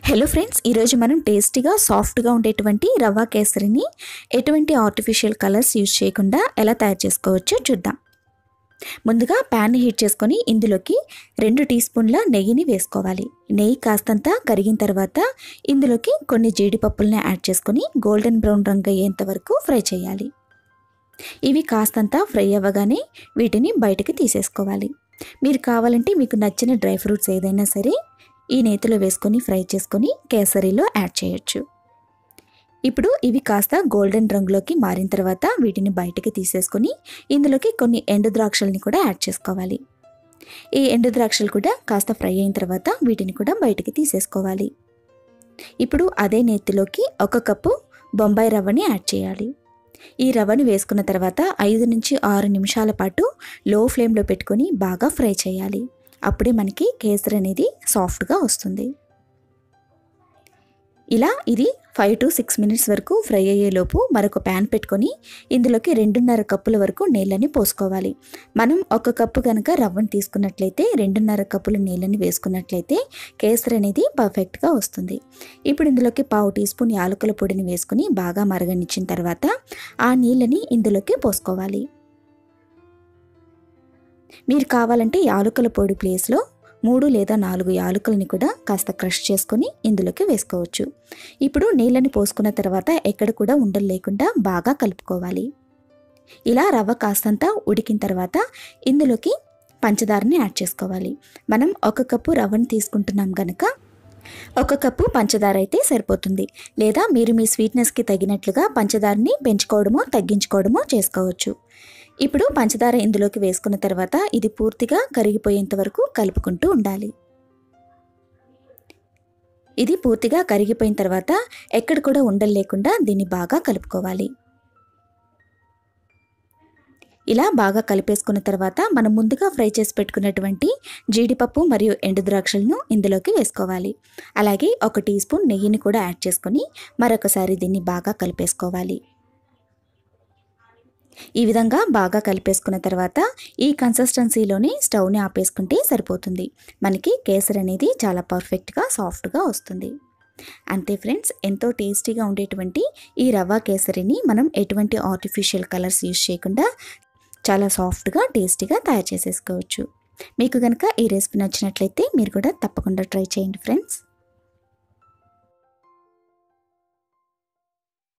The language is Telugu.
హలో ఫ్రెండ్స్ ఈరోజు మనం టేస్టీగా సాఫ్ట్గా ఉండేటువంటి రవ్వ కేసరిని ఎటువంటి ఆర్టిఫిషియల్ కలర్స్ యూజ్ చేయకుండా ఎలా తయారు చేసుకోవచ్చో చూద్దాం ముందుగా ప్యాన్ హీట్ చేసుకొని ఇందులోకి రెండు టీ స్పూన్ల నెయ్యిని వేసుకోవాలి నెయ్యి కాస్తంత కరిగిన తర్వాత ఇందులోకి కొన్ని జీడిపప్పుల్ని యాడ్ చేసుకొని గోల్డెన్ బ్రౌన్ రంగు అయ్యేంత వరకు ఫ్రై చేయాలి ఇవి కాస్తంత ఫ్రై అవ్వగానే వీటిని బయటకు తీసేసుకోవాలి మీరు కావాలంటే మీకు నచ్చిన డ్రై ఫ్రూట్స్ ఏదైనా సరే ఈ నేతిలో వేసుకొని ఫ్రై చేసుకొని కేసరిలో యాడ్ చేయొచ్చు ఇప్పుడు ఇవి కాస్త గోల్డెన్ రంగులోకి మారిన తర్వాత వీటిని బయటకి తీసేసుకొని ఇందులోకి కొన్ని ఎండు ద్రాక్షల్ని కూడా యాడ్ చేసుకోవాలి ఈ ఎండు ద్రాక్షలు కూడా కాస్త ఫ్రై అయిన తర్వాత వీటిని కూడా బయటకి తీసేసుకోవాలి ఇప్పుడు అదే నేతిలోకి ఒక కప్పు బొంబాయి రవ్వని యాడ్ చేయాలి ఈ రవ్వని వేసుకున్న తర్వాత ఐదు నుంచి ఆరు నిమిషాల పాటు లో ఫ్లేమ్లో పెట్టుకొని బాగా ఫ్రై చేయాలి అప్పుడే మనకి కేసరి అనేది సాఫ్ట్గా వస్తుంది ఇలా ఇది ఫైవ్ టు సిక్స్ మినిట్స్ వరకు ఫ్రై అయ్యేలోపు మరొక ప్యాన్ పెట్టుకొని ఇందులోకి రెండున్నర కప్పుల వరకు నీళ్ళని పోసుకోవాలి మనం ఒక కప్పు కనుక రవ్వను తీసుకున్నట్లయితే రెండున్నర కప్పుల నీళ్ళని వేసుకున్నట్లయితే కేసరి అనేది పర్ఫెక్ట్గా వస్తుంది ఇప్పుడు ఇందులోకి పావు టీ స్పూన్ యాలకుల పొడిని వేసుకుని బాగా మరగనిచ్చిన తర్వాత ఆ నీళ్ళని ఇందులోకి పోసుకోవాలి మీరు కావాలంటే యాలకుల పొడి ప్లేస్లో మూడు లేదా నాలుగు యాలకులని కూడా కాస్త క్రష్ చేసుకొని ఇందులోకి వేసుకోవచ్చు ఇప్పుడు నీళ్ళని పోసుకున్న తర్వాత ఎక్కడ కూడా ఉండలు లేకుండా బాగా కలుపుకోవాలి ఇలా రవ్వ కాస్తంత ఉడికిన తర్వాత ఇందులోకి పంచదారని యాడ్ చేసుకోవాలి మనం ఒక కప్పు రవ్వని తీసుకుంటున్నాం కనుక ఒక కప్పు పంచదార అయితే సరిపోతుంది లేదా మీరు మీ స్వీట్నెస్కి తగినట్లుగా పంచదారని పెంచుకోవడమో తగ్గించుకోవడమో చేసుకోవచ్చు ఇప్పుడు పంచదార ఇందులోకి వేసుకున్న తర్వాత ఇది పూర్తిగా కరిగిపోయేంత వరకు కలుపుకుంటూ ఉండాలి ఇది పూర్తిగా కరిగిపోయిన తర్వాత ఎక్కడ కూడా ఉండలు లేకుండా దీన్ని బాగా కలుపుకోవాలి ఇలా బాగా కలిపేసుకున్న తర్వాత మనం ముందుగా ఫ్రై చేసి పెట్టుకున్నటువంటి జీడిపప్పు మరియు ఎండు ద్రాక్షలను ఇందులోకి వేసుకోవాలి అలాగే ఒక టీ స్పూన్ నెయ్యిని కూడా యాడ్ చేసుకొని మరొకసారి దీన్ని బాగా కలిపేసుకోవాలి ఈ విధంగా బాగా కలిపేసుకున్న తర్వాత ఈ కన్సిస్టెన్సీలోనే స్టవ్ని ఆపేసుకుంటే సరిపోతుంది మనకి కేసరి అనేది చాలా పర్ఫెక్ట్గా సాఫ్ట్గా వస్తుంది అంతే ఫ్రెండ్స్ ఎంతో టేస్టీగా ఉండేటువంటి ఈ రవ్వ కేసరిని మనం ఎటువంటి ఆర్టిఫిషియల్ కలర్స్ యూజ్ చేయకుండా చాలా సాఫ్ట్గా టేస్టీగా తయారు చేసేసుకోవచ్చు మీకు కనుక ఈ రెసిపీ నచ్చినట్లయితే మీరు కూడా తప్పకుండా ట్రై చేయండి ఫ్రెండ్స్